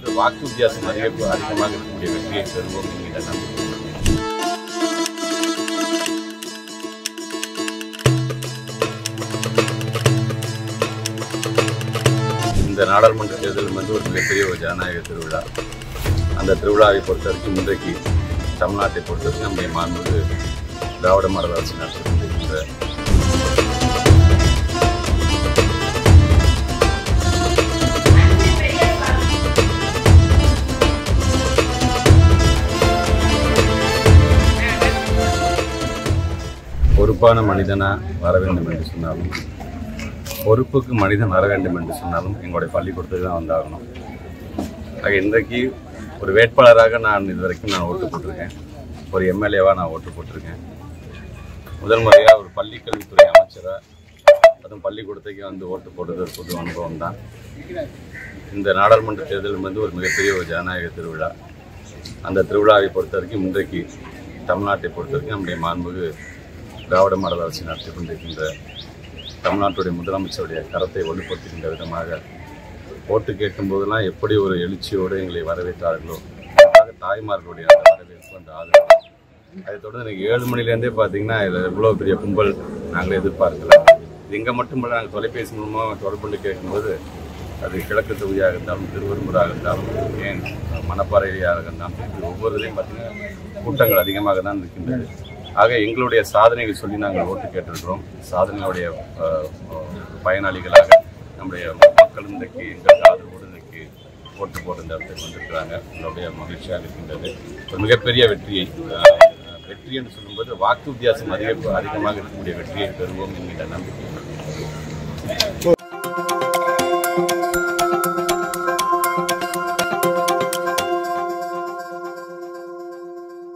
வாக்கு வித்தியாசம் அதிக அதிகமாக இருக்கக்கூடிய வெற்றியை பெறுவோம் என்கிற நம்பிக்கை உள்ளது. இந்த நாடாளுமன்ற தேர்தல் வந்து ஒரு மிகப்பெரிய ஒரு ஜனநாயக திருவிழா அந்த திருவிழாவை பொறுத்த வரைக்கும் இன்றைக்கு தமிழ்நாட்டை பொறுத்த வரைக்கும் நம்முடைய மாண்புமிகு திராவிட மாடல் அரசு நடத்தி கொண்டிருக்கின்ற பொறுப்பான மனிதனா வர வேண்டும் என்று சொன்னாலும் பொறுப்புக்கு மனிதன் வர வேண்டும் என்று சொன்னாலும் எங்களுடைய பள்ளிக்கூடத்துக்கு தான் வந்தாகணும் ஆக இன்றைக்கு ஒரு வேட்பாளராக நான் இது வரைக்கும் நான் ஓட்டு போட்டிருக்கேன் ஒரு எம்எல்ஏவாக நான் ஓட்டு போட்டிருக்கேன் முதல் முறையாக ஒரு பள்ளிக்கல்வித்துறை அமைச்சராக அதுவும் பள்ளிக்கூடத்துக்கு வந்து ஓட்டு போட்டது ஒரு புது அனுபவம் தான் இந்த நாடாளுமன்ற தேர்தல் வந்து ஒரு மிகப்பெரிய ஒரு ஜனநாயக திருவிழா அந்த திருவிழாவை பொறுத்த வரைக்கும் இன்றைக்கு தமிழ்நாட்டை பொறுத்த வரைக்கும் நம்முடைய மாண்புமிகு திராவிட மாடல் அரசு நடத்தி கொண்டிருக்கின்ற தமிழ்நாட்டுடைய முதலமைச்சருடைய கரத்தை வலுப்படுத்துகின்ற விதமாக ஓட்டு கேட்கும் போதெல்லாம் எப்படி ஒரு எழுச்சியோடு எங்களை வரவேற்றார்களோ அதுக்காக தாய்மார்களுடைய அந்த வரவேற்பு அந்த ஆதரவு அதை தொடர்ந்து எனக்கு ஏழு மணிலேருந்தே பார்த்தீங்கன்னா இதில் எவ்வளோ பெரிய கும்பல் நாங்களே எதிர்பார்க்கல இது இங்கே மட்டுமல்ல நாங்கள் தொலைபேசி மூலமாக தொடர்பு கொண்டு கேட்கும்போது அது கிழக்கு தொகுதியாக இருந்தாலும் திருவெரும்பூராக இருந்தாலும் ஏன் மணப்பாறையாக இருந்தாலும் இப்படி ஒவ்வொரு இதையும் பார்த்தீங்கன்னா கூட்டங்கள் அதிகமாக தான் இருக்கின்றது ஆக எங்களுடைய சாதனைகள் சொல்லி நாங்கள் ஓட்டு கேட்டிருக்கிறோம் சாதனைகளுடைய அஹ், பயனாளிகளாக நம்முடைய மக்கள் இன்றைக்கு எங்களுக்கு ஆதரவோடு இன்றைக்கு ஓட்டு போட்டு இந்த இடத்துக்கு வந்திருக்கிறாங்க எங்களுடைய மகிழ்ச்சியாக இருக்கின்றது ஒரு மிகப்பெரிய வெற்றியை அஹ், வெற்றி என்று சொல்லும்போது வாக்கு வித்தியாசம் அதிக அதிகமாக இருக்கக்கூடிய வெற்றியை பெறுவோம் என்கிற நம்பிக்கை உள்ளது. இப்போ